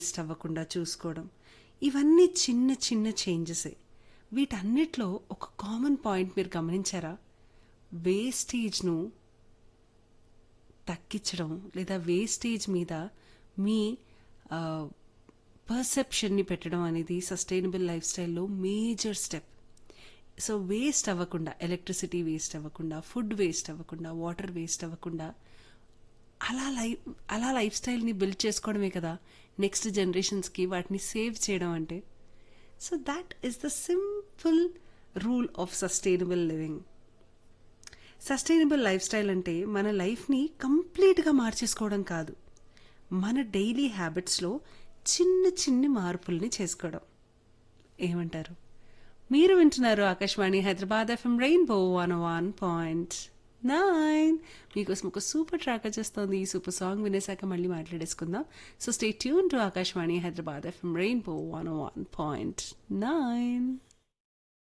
waste అవ్వకుండా చూసుకోవడం ఇవన్నీ చిన్న చిన్న చేంజెసే వీటన్నిటిలో ఒక కామన్ పాయింట్ మీరు గమనించారా వేస్టేజ్ను తగ్గించడం లేదా వేస్టేజ్ మీద మీ పర్సెప్షన్ని పెట్టడం అనేది సస్టైనబుల్ లైఫ్ స్టైల్లో మేజర్ స్టెప్ సో వేస్ట్ అవ్వకుండా ఎలక్ట్రిసిటీ వేస్ట్ అవ్వకుండా ఫుడ్ వేస్ట్ అవ్వకుండా వాటర్ వేస్ట్ అవ్వకుండా అలా లైఫ్ అలా లైఫ్ స్టైల్ని బిల్డ్ చేసుకోవడమే కదా నెక్స్ట్ జనరేషన్స్కి వాటిని సేవ్ చేయడం అంటే so that is the simple rule of sustainable living sustainable lifestyle అంటే మన లైఫ్ని కంప్లీట్గా మార్చేసుకోవడం కాదు మన డైలీ హ్యాబిట్స్లో చిన్న చిన్న మార్పుల్ని చేసుకోవడం ఏమంటారు మీరు వింటున్నారు Akashvani Hyderabad FM rainbow one one point nine మీకోసం ఒక సూపర్ ట్రాక్ వచ్చేస్తుంది ఈ సూపర్ సాంగ్ వినేసాక మళ్ళీ మాట్లాడేసుకుందాం so stay tune to Akashvani Hyderabad FM rainbow one one point nine